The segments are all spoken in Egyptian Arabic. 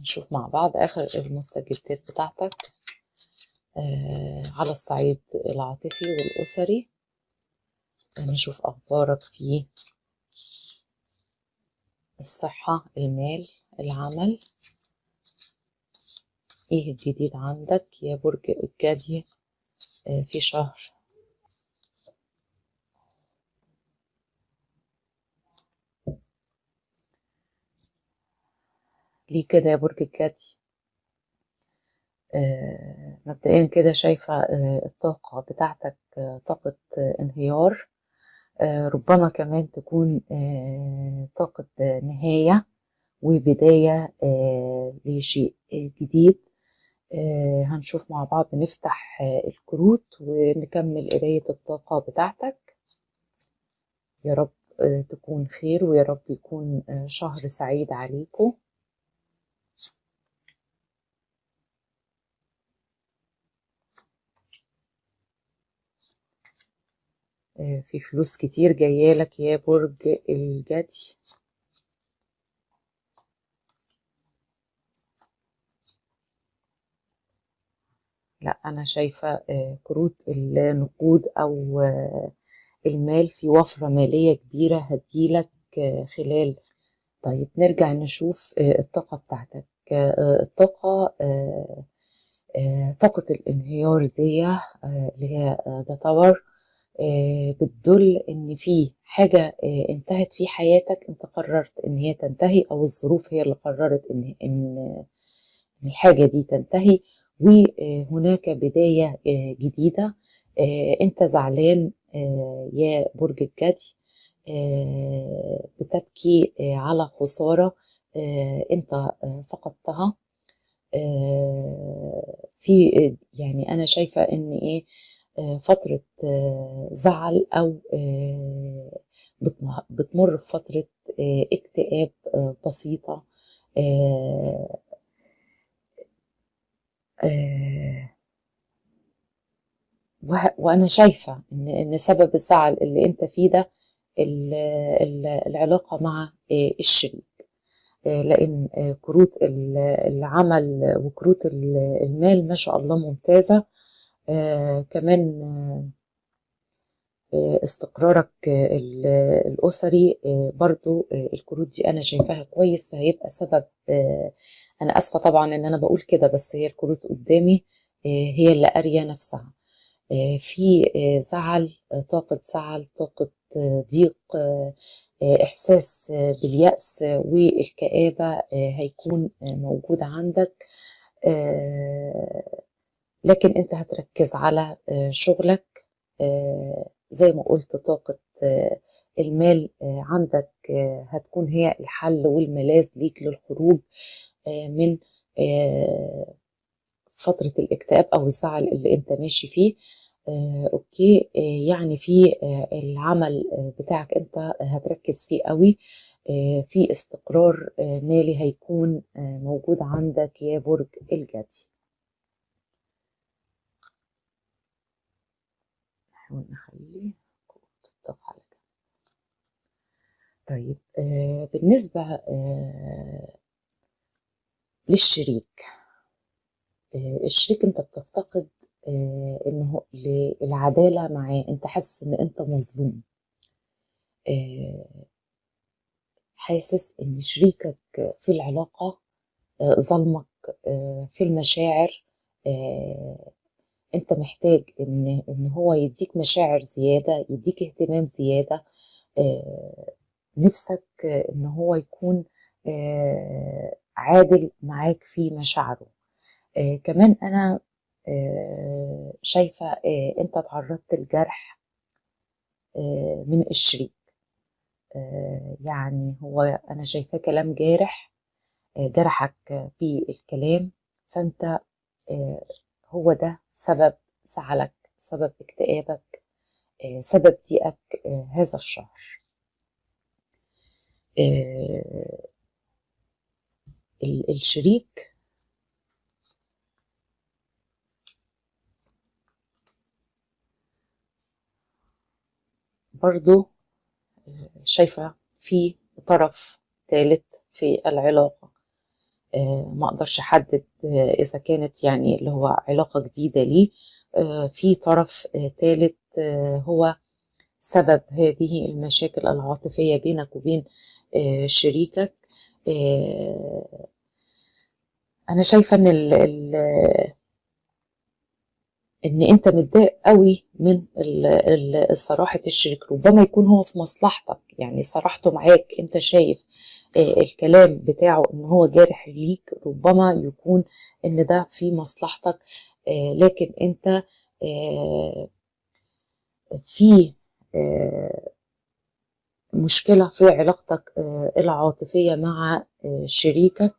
نشوف مع بعض آخر المستجدات بتاعتك آه على الصعيد العاطفي والأسري نشوف أخبارك في الصحة المال العمل ايه الجديد عندك يا برج الجدي آه في شهر ليه كده يا برج الجدي آه مبدئيا كده شايفة آه الطاقة بتاعتك آه طاقة آه انهيار آه ربما كمان تكون آه طاقة آه نهاية وبداية آه لشيء آه جديد آه هنشوف مع بعض نفتح آه الكروت ونكمل قراية الطاقة بتاعتك يا رب آه تكون خير ويا رب يكون آه شهر سعيد عليكم آه في فلوس كتير جايالك يا برج الجدي لا أنا شايفة آه كروت النقود أو آه المال في وفرة مالية كبيرة هتجيلك آه خلال طيب نرجع نشوف الطاقة بتاعتك الطاقة طاقة الانهيار دي اللي هي ذا تاور بتدل ان في حاجة انتهت في حياتك انت قررت ان هي تنتهي او الظروف هي اللي قررت ان ان الحاجة دي تنتهي وهناك بداية جديدة انت زعلان يا برج الجدي بتبكي على خسارة انت فقدتها في يعني انا شايفة ان ايه فترة زعل او بتمر بفترة اكتئاب بسيطة وانا شايفة ان ان سبب الزعل اللي انت فيه ده العلاقة مع الشريك لان كروت العمل وكروت المال ما شاء الله ممتازة كمان استقرارك الأسري برضو الكروت دي أنا شايفاها كويس فهيبقى سبب أنا أسفة طبعا إن أنا بقول كده بس هي الكروت قدامي هي اللي قارية نفسها في زعل طاقة زعل طاقة ضيق إحساس باليأس والكآبة هيكون موجود عندك لكن أنت هتركز على شغلك زي ما قلت طاقة المال عندك هتكون هي الحل والملاذ ليك للخروج من فترة الاكتئاب أو الزعل اللي أنت ماشي فيه آه، أوكي آه، يعني في آه، العمل بتاعك أنت هتركز فيه قوي في استقرار مالي هيكون موجود عندك يا برج الجدي نحاول نخلي الطاقة على جنب طيب بالنسبة للشريك الشريك انت بتفتقد انه العداله معاه انت حاسس ان انت مظلوم حاسس ان شريكك في العلاقه ظلمك في المشاعر انت محتاج ان ان هو يديك مشاعر زياده يديك اهتمام زياده نفسك ان هو يكون عادل معاك في مشاعره آه كمان انا آه شايفه آه انت تعرضت لجرح آه من الشريك آه يعني هو انا شايفاه كلام جارح آه جرحك بالكلام فانت آه هو ده سبب زعلك سبب اكتئابك آه سبب ضيقك آه هذا الشهر آه الشريك برضو شايفة في طرف ثالث في العلاقة ما اقدرش احدد اذا كانت يعني اللي هو علاقة جديدة ليه في طرف ثالث هو سبب هذه المشاكل العاطفية بينك وبين شريكك انا شايفة ان ال ال ان انت متضايق قوي من صراحة الشريك ربما يكون هو في مصلحتك يعني صراحته معاك انت شايف الكلام بتاعه ان هو جارح ليك ربما يكون ان ده في مصلحتك لكن انت في مشكلة في علاقتك العاطفية مع شريكك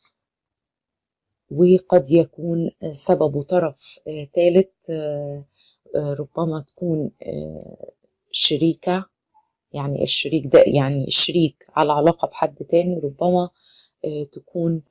وقد يكون سببه طرف ثالث ربما تكون شريكة يعني الشريك ده يعني الشريك على علاقة بحد تاني ربما تكون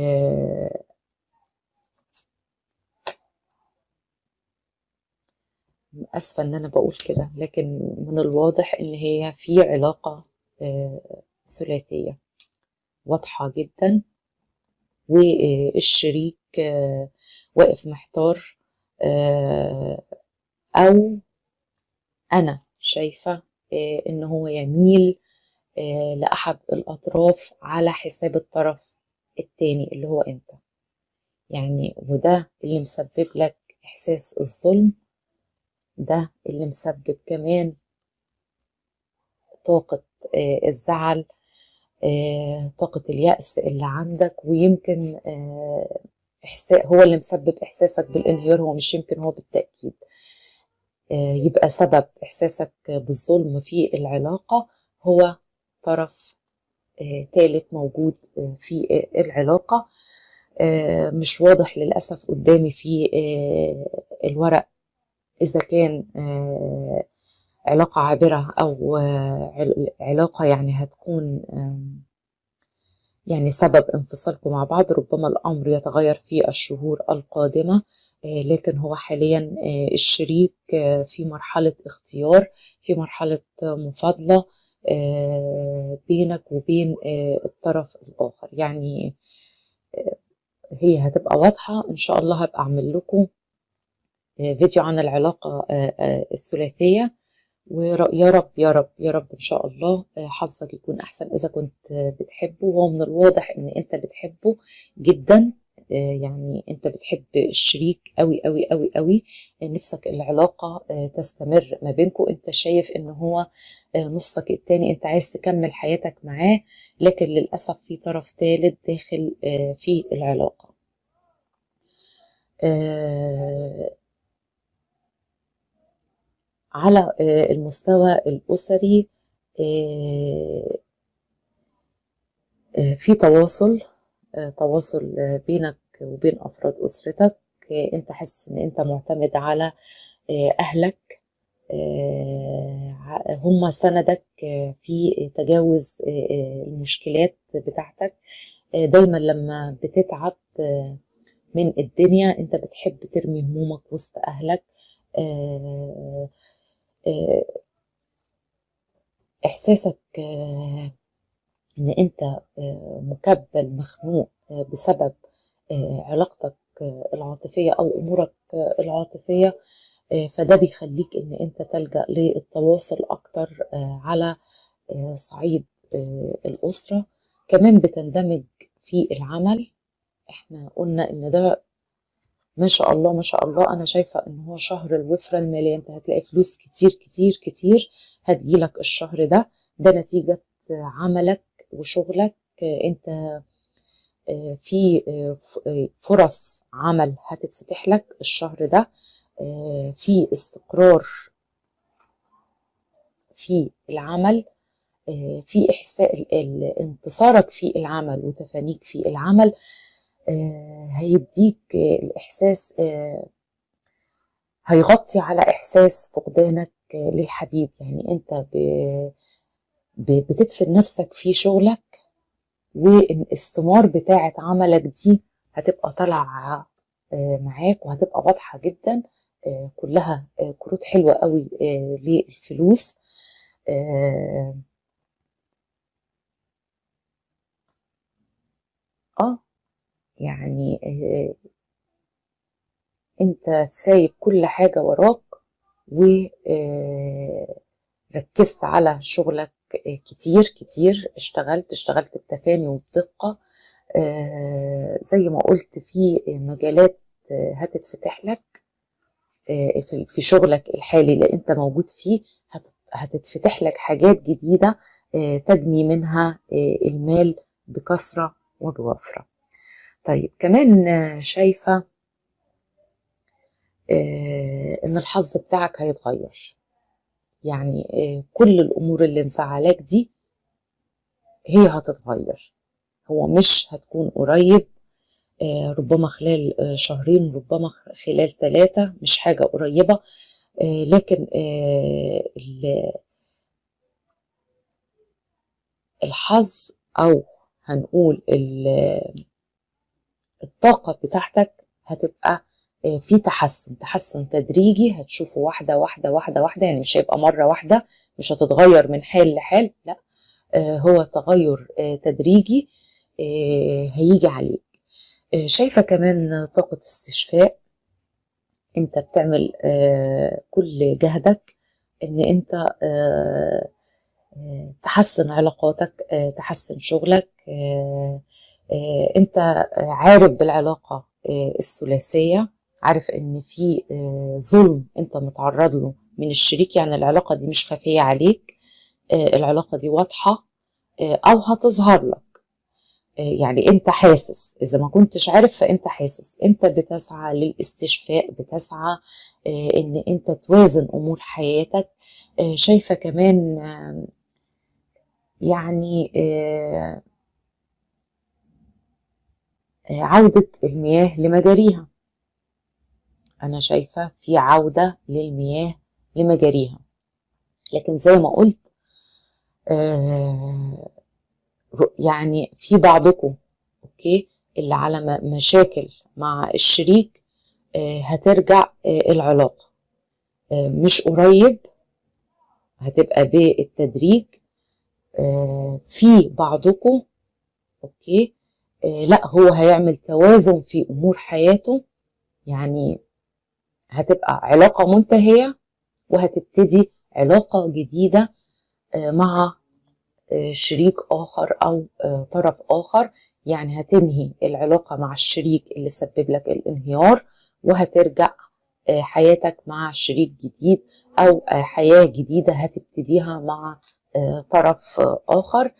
أسفة إن أنا بقول كده لكن من الواضح إن هي في علاقة ثلاثية واضحة جدا والشريك واقف محتار أو أنا شايفة إن هو يميل لأحد الأطراف على حساب الطرف التاني اللي هو أنت يعني وده اللي مسبب لك إحساس الظلم ده اللي مسبب كمان طاقة الزعل طاقة اليأس اللي عندك ويمكن إحساس هو اللي مسبب إحساسك بالانهيار هو مش يمكن هو بالتأكيد يبقى سبب إحساسك بالظلم في العلاقة هو طرف ثالث موجود في العلاقة مش واضح للأسف قدامي في الورق إذا كان علاقة عابرة أو علاقة يعني هتكون يعني سبب انفصالكم مع بعض ربما الأمر يتغير في الشهور القادمة لكن هو حاليا الشريك في مرحلة اختيار في مرحلة مفاضلة بينك وبين الطرف الآخر يعني هي هتبقى واضحة إن شاء الله هبقى أعمل لكم فيديو عن العلاقة الثلاثية ويا رب يا رب يا رب ان شاء الله حظك يكون احسن اذا كنت بتحبه وهو من الواضح ان انت بتحبه جدا يعني انت بتحب الشريك قوي قوي قوي قوي نفسك العلاقه تستمر ما بينكم انت شايف ان هو نصك التاني انت عايز تكمل حياتك معاه لكن للاسف في طرف ثالث داخل في العلاقه على المستوى الأسري في تواصل تواصل بينك وبين أفراد أسرتك أنت حاسس أن أنت معتمد على أهلك هم سندك في تجاوز المشكلات بتاعتك دايما لما بتتعب من الدنيا انت بتحب ترمي همومك وسط اهلك احساسك ان انت مكبل مخنوق بسبب علاقتك العاطفية او امورك العاطفية فده بيخليك ان انت تلجأ للتواصل اكتر على صعيد الاسرة كمان بتندمج في العمل احنا قلنا ان ده ما شاء الله ما شاء الله انا شايفه ان هو شهر الوفره الماليه انت هتلاقي فلوس كتير كتير كتير هتجيلك الشهر ده ده نتيجه عملك وشغلك انت في فرص عمل هتتفتح لك الشهر ده في استقرار في العمل في احساس انتصارك في العمل وتفانيك في العمل هيديك الإحساس هيغطي على إحساس فقدانك للحبيب يعني أنت بتدفن نفسك في شغلك والثمار بتاعة عملك دي هتبقى طالعة معاك وهتبقى واضحة جدا كلها كروت حلوة قوي للفلوس اه يعني انت سايب كل حاجة وراك وركزت على شغلك كتير كتير اشتغلت اشتغلت بتفاني وبدقة زي ما قلت في مجالات هتتفتح لك في شغلك الحالي اللي انت موجود فيه هتتفتح لك حاجات جديدة تجني منها المال بكثرة وبوفرة طيب كمان شايفة ان الحظ بتاعك هيتغير يعني كل الامور اللي مزعلاك دي هي هتتغير هو مش هتكون قريب ربما خلال شهرين ربما خلال ثلاثة مش حاجة قريبة لكن الحظ أو هنقول الطاقة بتاعتك هتبقى في تحسن تحسن تدريجي هتشوفه واحدة واحدة واحدة واحدة يعني مش هيبقى مرة واحدة مش هتتغير من حال لحال لا هو تغير تدريجي هيجي عليك شايفة كمان طاقة استشفاء انت بتعمل كل جهدك ان انت تحسن علاقاتك تحسن شغلك انت عارف بالعلاقة الثلاثية عارف ان في ظلم انت متعرض له من الشريك يعني العلاقة دي مش خفية عليك العلاقة دي واضحة او هتظهر لك يعني انت حاسس اذا ما كنتش عارف فانت حاسس انت بتسعى للاستشفاء بتسعى ان انت توازن امور حياتك شايفة كمان يعني عودة المياه لمجاريها أنا شايفة في عودة للمياه لمجاريها لكن زي ما قلت يعني في بعضكم أوكي اللي على مشاكل مع الشريك هترجع العلاقة مش قريب هتبقى بالتدريج في بعضكم اوكي لا هو هيعمل توازن في امور حياته يعني هتبقى علاقة منتهية وهتبتدي علاقة جديدة مع شريك آخر أو طرف آخر يعني هتنهي العلاقة مع الشريك اللي سبب لك الانهيار وهترجع حياتك مع شريك جديد أو حياة جديدة هتبتديها مع طرف آخر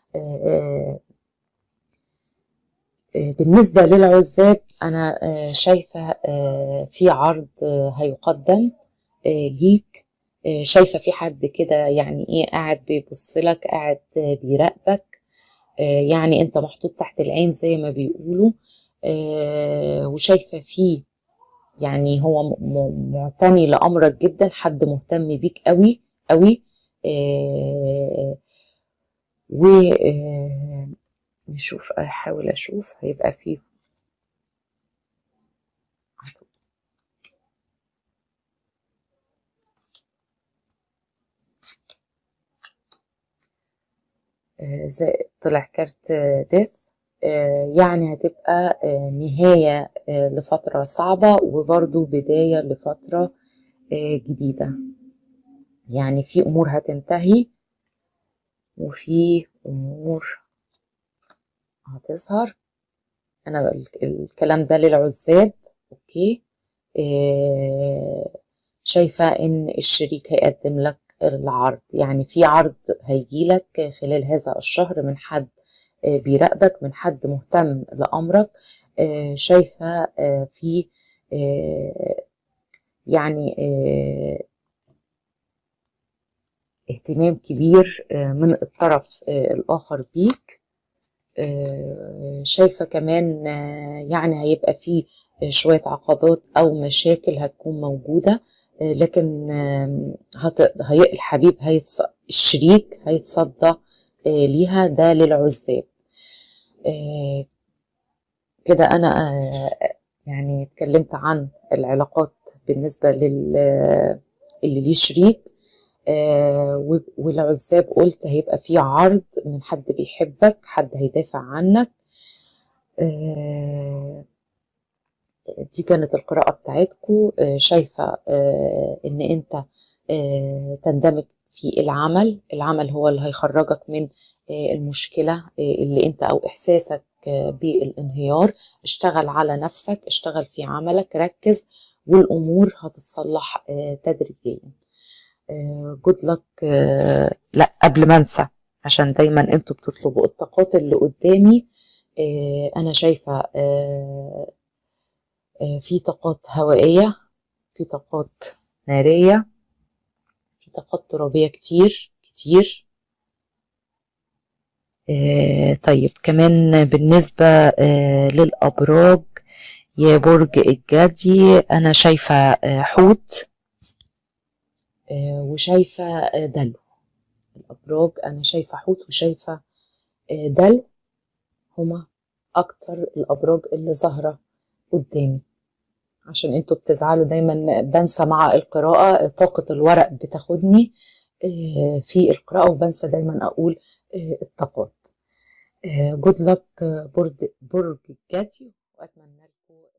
بالنسبة للعزاب أنا شايفة في عرض هيقدم ليك شايفة في حد كده يعني ايه قاعد بيبص لك قاعد بيراقبك يعني انت محطوط تحت العين زي ما بيقولوا وشايفة فيه يعني هو معتني لأمرك جدا حد مهتم بيك قوي قوي و نشوف احاول اشوف هيبقى فيه زي طلع كارت ديث يعني هتبقى نهاية لفترة صعبة وبرضو بداية لفترة جديدة يعني في أمور هتنتهي وفي أمور هتظهر أنا الكلام ده للعزاب أوكي شايفة إن الشريك هيقدم لك العرض يعني في عرض هيجيلك خلال هذا الشهر من حد بيراقبك من حد مهتم لأمرك شايفة في يعني اهتمام كبير من الطرف الآخر بيك شايفة كمان يعني هيبقى فيه شوية عقبات أو مشاكل هتكون موجودة لكن هت... هي الحبيب هيتص... الشريك هيتصدى ليها ده للعزاب كده أنا يعني اتكلمت عن العلاقات بالنسبة لل اللي ليه شريك والعزاب قلت هيبقى في عرض من حد بيحبك حد هيدافع عنك آه، دي كانت القراءة بتاعتكم شايفة آه، ان انت آه، تندمج في العمل العمل هو اللي هيخرجك من آه، المشكلة آه، اللي انت او احساسك آه، بالانهيار اشتغل على نفسك اشتغل في عملك ركز والامور هتتصلح آه، تدريجيا جود لك لا قبل ما انسى عشان دايما انتوا بتطلبوا الطاقات اللي قدامي آه، انا شايفة آه، آه، في طاقات هوائية في طاقات نارية في طاقات ترابية كتير كتير آه، طيب كمان بالنسبة آه، للأبراج يا برج الجدي أنا شايفة آه، حوت آه، وشايفة آه، دلو الأبراج أنا شايفة حوت وشايفة آه، دلو هما أكتر الأبراج اللي ظاهرة قدامي عشان انتوا بتزعلوا دايما بنسى مع القراءة طاقة الورق بتاخدني آه، في القراءة وبنسى دايما أقول آه، الطاقات جود لك برج برج الجدي وأتمنى لكم